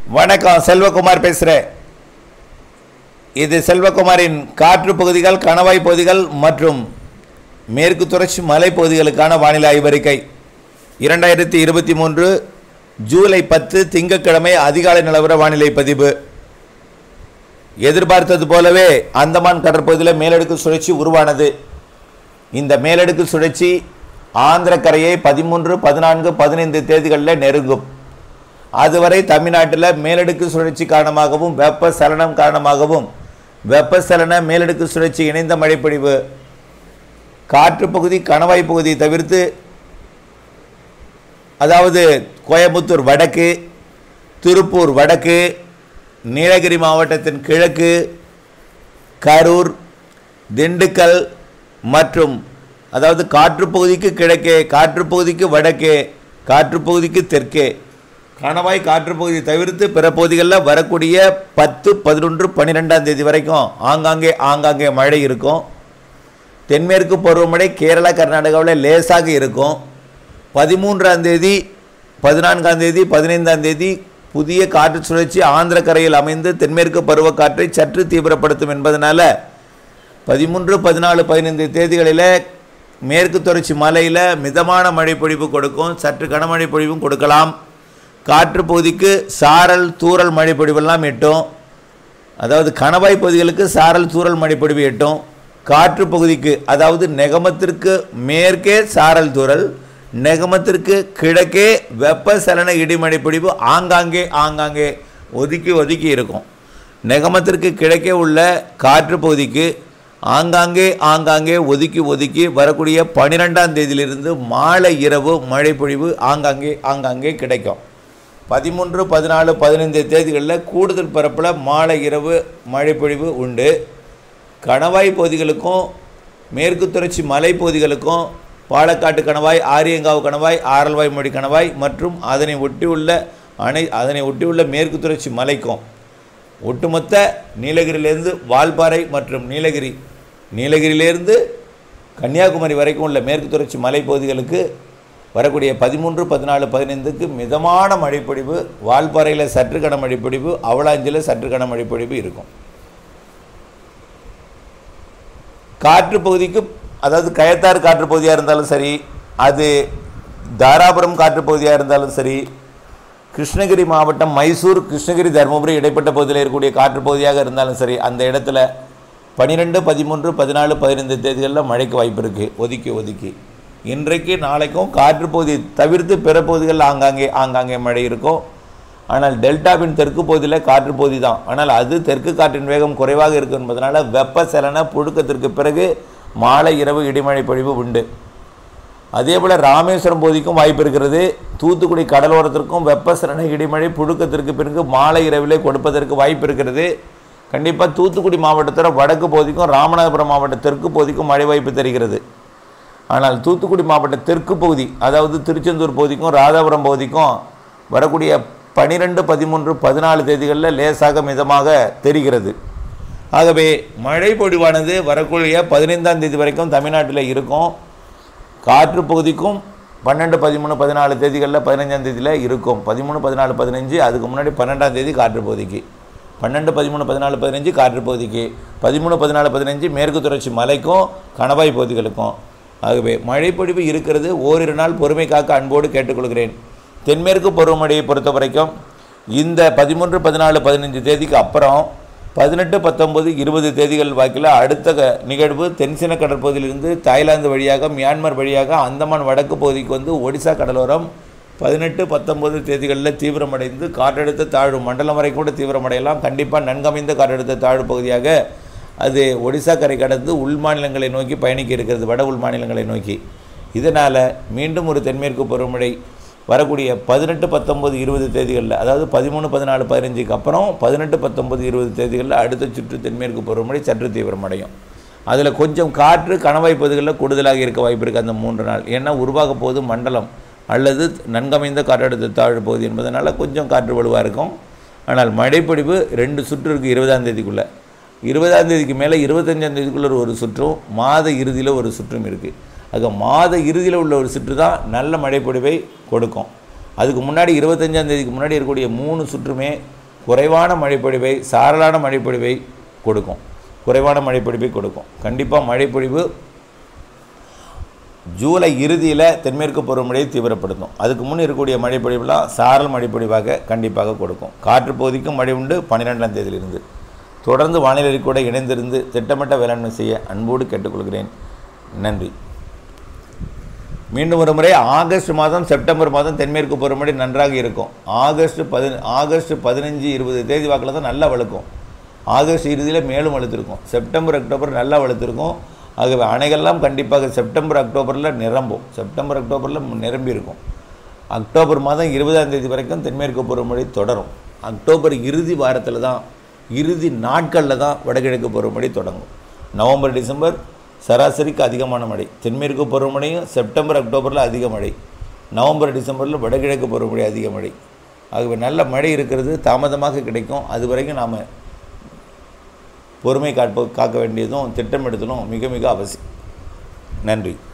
வணக்கம் செல்வகுமார் பேசுகிறேன் இது செல்வகுமாரின் காற்று பகுதிகள் கணவாய் பகுதிகள் மற்றும் மேற்கு தொடர்ச்சி மலைப்பகுதிகளுக்கான வானிலை ஆய்வறிக்கை இரண்டாயிரத்தி இருபத்தி மூன்று ஜூலை பத்து திங்கட்கிழமை அதிகாலை நிலவர வானிலை பதிவு எதிர்பார்த்தது போலவே அந்தமான் கடற்பகுதியில் மேலடுக்கு சுழற்சி உருவானது இந்த மேலடுக்கு சுழற்சி ஆந்திர கரையை பதிமூன்று பதினான்கு பதினைந்து தேதிகளில் நெருங்கும் அதுவரை தமிழ்நாட்டில் மேலடுக்கு சுழற்சி காரணமாகவும் வெப்ப சலனம் காரணமாகவும் வெப்பசலன மேலடுக்கு சுழற்சி இணைந்த மழைப்பொழிவு காற்று பகுதி கணவாய் பகுதி தவிர்த்து அதாவது கோயம்புத்தூர் வடக்கு திருப்பூர் வடக்கு நீலகிரி மாவட்டத்தின் கிழக்கு கரூர் திண்டுக்கல் மற்றும் அதாவது காற்று பகுதிக்கு கிழக்கே காற்று பகுதிக்கு வடக்கே காற்று பகுதிக்கு தெற்கே கணவாய் காற்று பகுதி தவிர்த்து பிற பகுதிகளில் வரக்கூடிய பத்து பதினொன்று பன்னிரெண்டாம் தேதி வரைக்கும் ஆங்காங்கே ஆங்காங்கே மழை இருக்கும் தென்மேற்கு பருவமழை கேரளா கர்நாடகாவில் லேசாக இருக்கும் பதிமூன்றாம் தேதி பதினான்காம் தேதி பதினைந்தாம் தேதி புதிய காற்று சுழற்சி ஆந்திர கரையில் அமைந்து தென்மேற்கு பருவக்காற்றை சற்று தீவிரப்படுத்தும் என்பதனால பதிமூன்று பதினாலு பதினைந்து தேதிகளில் மேற்கு தொடர்ச்சி மலையில் மிதமான மழை பொழிவு கொடுக்கும் சற்று கனமழை பொழிவும் கொடுக்கலாம் காற்று பகுதிக்கு சாரல் தூறல் மழை பொழிவெல்லாம் எட்டும் அதாவது கணவாய் பகுதிகளுக்கு சாரல் தூறல் மழை பொழிவு எட்டும் காற்று பகுதிக்கு அதாவது நெகமத்திற்கு மேற்கே சாரல் தூறல் நெகமத்திற்கு கிழக்கே வெப்பசலன இடிமழை பொழிவு ஆங்காங்கே ஆங்காங்கே ஒதுக்கி ஒதுக்கி இருக்கும் நெகமத்திற்கு கிழக்கே உள்ள காற்று பகுதிக்கு ஆங்காங்கே ஆங்காங்கே ஒதுக்கி ஒதுக்கி வரக்கூடிய பன்னிரெண்டாம் தேதியிலிருந்து மாலை இரவு மழை பொழிவு ஆங்காங்கே ஆங்காங்கே கிடைக்கும் பதிமூன்று பதினாலு பதினைந்து தேதிகளில் கூடுதல் பரப்பில் மாலை இரவு மழை பொழிவு உண்டு கணவாய் பகுதிகளுக்கும் மேற்கு தொடர்ச்சி மலை பகுதிகளுக்கும் பாலக்காட்டு கணவாய் ஆரியங்காவு கணவாய் ஆரல்வாய் மொழி கணவாய் மற்றும் அதனை ஒட்டியுள்ள அணை அதனை ஒட்டியுள்ள மேற்கு தொடர்ச்சி மலைக்கும் ஒட்டுமொத்த நீலகிரியிலேருந்து வால்பாறை மற்றும் நீலகிரி நீலகிரியிலேருந்து கன்னியாகுமரி வரைக்கும் உள்ள மேற்கு தொடர்ச்சி மலைப்பகுதிகளுக்கு வரக்கூடிய பதிமூன்று பதினாலு பதினைந்துக்கு மிதமான மழைப்பொழிவு வால்பாறையில் சற்று கன மழைப்பொழிவு அவலாஞ்சில் சற்று கன மழைப்பொழிவு இருக்கும் காற்று பகுதிக்கு அதாவது கயத்தாறு காற்று பகுதியாக இருந்தாலும் சரி அது தாராபுரம் காற்று பகுதியாக இருந்தாலும் சரி கிருஷ்ணகிரி மாவட்டம் மைசூர் கிருஷ்ணகிரி தருமபுரி இடைப்பட்ட பகுதியில் இருக்கக்கூடிய காற்று பகுதியாக இருந்தாலும் சரி அந்த இடத்துல பன்னிரெண்டு பதிமூன்று பதினாலு பதினைந்து தேதிகளில் மழைக்கு வாய்ப்பு இருக்குது ஒதுக்கி ஒதுக்கி இன்றைக்கு நாளைக்கும் காற்று பகுதி தவிர்த்து பிற பகுதிகளில் ஆங்காங்கே ஆங்காங்கே மழை இருக்கும் ஆனால் டெல்டாவின் தெற்கு பகுதியில் காற்று பகுதி தான் ஆனால் அது தெற்கு காற்றின் வேகம் குறைவாக இருக்கும் என்பதனால வெப்பசலன புழுக்கத்திற்கு பிறகு மாலை இரவு இடிமழை பொழிவு உண்டு அதே போல் ராமேஸ்வரம் பகுதிக்கும் வாய்ப்பு இருக்கிறது தூத்துக்குடி கடலோரத்திற்கும் வெப்பசலன இடிமழை புழுக்கத்திற்கு பிறகு மாலை இரவிலே கொடுப்பதற்கு வாய்ப்பு இருக்கிறது கண்டிப்பாக தூத்துக்குடி மாவட்டத்தில் வடக்கு பகுதிக்கும் ராமநாதபுரம் மாவட்ட தெற்கு பகுதிக்கும் மழை வாய்ப்பு தெரிகிறது ஆனால் தூத்துக்குடி மாவட்ட தெற்கு பகுதி அதாவது திருச்செந்தூர் பகுதிக்கும் ராதாபுரம் பகுதிக்கும் வரக்கூடிய பனிரெண்டு பதிமூன்று பதினாலு தேதிகளில் லேசாக மிதமாக தெரிகிறது ஆகவே மழை பொழிவானது வரக்கூடிய பதினைந்தாம் தேதி வரைக்கும் தமிழ்நாட்டில் இருக்கும் காற்று பகுதிக்கும் பன்னெண்டு பதிமூணு பதினாலு தேதிகளில் பதினஞ்சாம் தேதியில் இருக்கும் பதிமூணு பதினாலு பதினஞ்சு அதுக்கு முன்னாடி பன்னெண்டாம் தேதி காற்று பகுதிக்கு பன்னெண்டு பதிமூணு பதினாலு பதினஞ்சு காற்று பகுதிக்கு பதிமூணு பதினாலு பதினஞ்சு மேற்கு தொடர்ச்சி மலைக்கும் கணவாய் பகுதிகளுக்கும் ஆகவே மழைப்பொழிவு இருக்கிறது ஓரிரு நாள் பொறுமை காக்க அன்போடு கேட்டுக்கொள்கிறேன் தென்மேற்கு பருவமழையை பொறுத்த வரைக்கும் இந்த பதிமூன்று பதினாலு பதினஞ்சு தேதிக்கு அப்புறம் பதினெட்டு பத்தொம்பது இருபது தேதிகள் வாக்கில் அடுத்த க- நிகழ்வு தென்சீன கடற்பகுதியிலிருந்து தாய்லாந்து வழியாக மியான்மர் வழியாக அந்தமான் வடக்கு பகுதிக்கு வந்து ஒடிசா கடலோரம் பதினெட்டு பத்தொம்பது தேதிகளில் தீவிரமடைந்து காற்றழுத்த தாழ்வு மண்டலம் வரை கூட தீவிரமடையலாம் கண்டிப்பாக நன்கமைந்த காற்றழுத்த தாழ்வு பகுதியாக அது ஒடிசா கரை கடந்து உள் மாநிலங்களை நோக்கி பயணிக்க இருக்கிறது வட உள் மாநிலங்களை நோக்கி இதனால் மீண்டும் ஒரு தென்மேற்கு பருவமழை வரக்கூடிய பதினெட்டு பத்தொம்பது இருபது தேதிகளில் அதாவது பதிமூணு பதினாலு பதினஞ்சுக்கு அப்புறம் பதினெட்டு பத்தொம்பது இருபது தேதிகளில் அடுத்த சுற்று தென்மேற்கு பருவமழை சற்று தீவிரமடையும் அதில் கொஞ்சம் காற்று கணவாய் பகுதிகளில் கூடுதலாக இருக்க வாய்ப்பு இருக்குது அந்த மூன்று நாள் ஏன்னா உருவாக போகுது மண்டலம் அல்லது நன்கமைந்த காற்றழுத்த தாழ்வு பகுதி என்பதனால் கொஞ்சம் காற்று வலுவாக இருக்கும் ஆனால் மழைப்பொழிவு ரெண்டு சுற்று இருக்குது இருபதாம் தேதிக்குள்ளே இருபதாம் தேதிக்கு மேலே இருபத்தஞ்சாம் தேதிக்குள்ள ஒரு சுற்றும் மாத இறுதியில் ஒரு சுற்றும் இருக்குது ஆக மாத இறுதியில் உள்ள ஒரு சுற்று தான் நல்ல மழைப்பொழிவை கொடுக்கும் அதுக்கு முன்னாடி இருபத்தஞ்சாம் தேதிக்கு முன்னாடி இருக்கக்கூடிய மூணு சுற்றுமே குறைவான மழைப்பொழிவை சாரலான மழைப்பொழிவை கொடுக்கும் குறைவான மழைப்பொழிவை கொடுக்கும் கண்டிப்பாக மழைப்பொழிவு ஜூலை இறுதியில் தென்மேற்கு பருவமழையை தீவிரப்படுத்தும் அதுக்கு முன் இருக்கக்கூடிய மழைப்பொழிவுலாம் சாரல் மழைப்பொழிவாக கண்டிப்பாக கொடுக்கும் காற்று பகுதிக்கும் மழை உண்டு பன்னிரெண்டாம் தேதியிலிருந்து தொடர்ந்து வானிலை கூட இணைந்திருந்து திட்டமிட்ட வேளாண்மை செய்ய அன்போடு கேட்டுக்கொள்கிறேன் நன்றி மீண்டும் ஒரு முறை ஆகஸ்ட் மாதம் செப்டம்பர் மாதம் தென்மேற்கு பருவமழை நன்றாக இருக்கும் ஆகஸ்ட் பதி ஆகஸ்ட் பதினஞ்சு இருபது தேதி வாக்கில் தான் நல்லா வழுக்கும் ஆகஸ்ட் இறுதியில் மேலும் வலுத்திருக்கும் செப்டம்பர் அக்டோபர் நல்லா வலுத்திருக்கும் ஆகவே அணைகள்லாம் கண்டிப்பாக செப்டம்பர் அக்டோபரில் நிரம்பும் செப்டம்பர் அக்டோபரில் நிரம்பி இருக்கும் அக்டோபர் மாதம் இருபதாம் தேதி வரைக்கும் தென்மேற்கு பருவமழை தொடரும் அக்டோபர் இறுதி வாரத்தில் தான் இறுதி நாட்களில் தான் வடகிழக்கு பருவமழை தொடங்கும் நவம்பர் டிசம்பர் சராசரிக்கு அதிகமான மழை தென்மேற்கு பருவமழையும் செப்டம்பர் அக்டோபரில் அதிக மழை நவம்பர் டிசம்பரில் வடகிழக்கு பருவமழை அதிக மழை ஆகவே நல்ல மழை இருக்கிறது தாமதமாக கிடைக்கும் அது வரைக்கும் நாம் பொறுமை காப்ப காக்க வேண்டியதும் திட்டமிடுதலும் மிக மிக அவசியம் நன்றி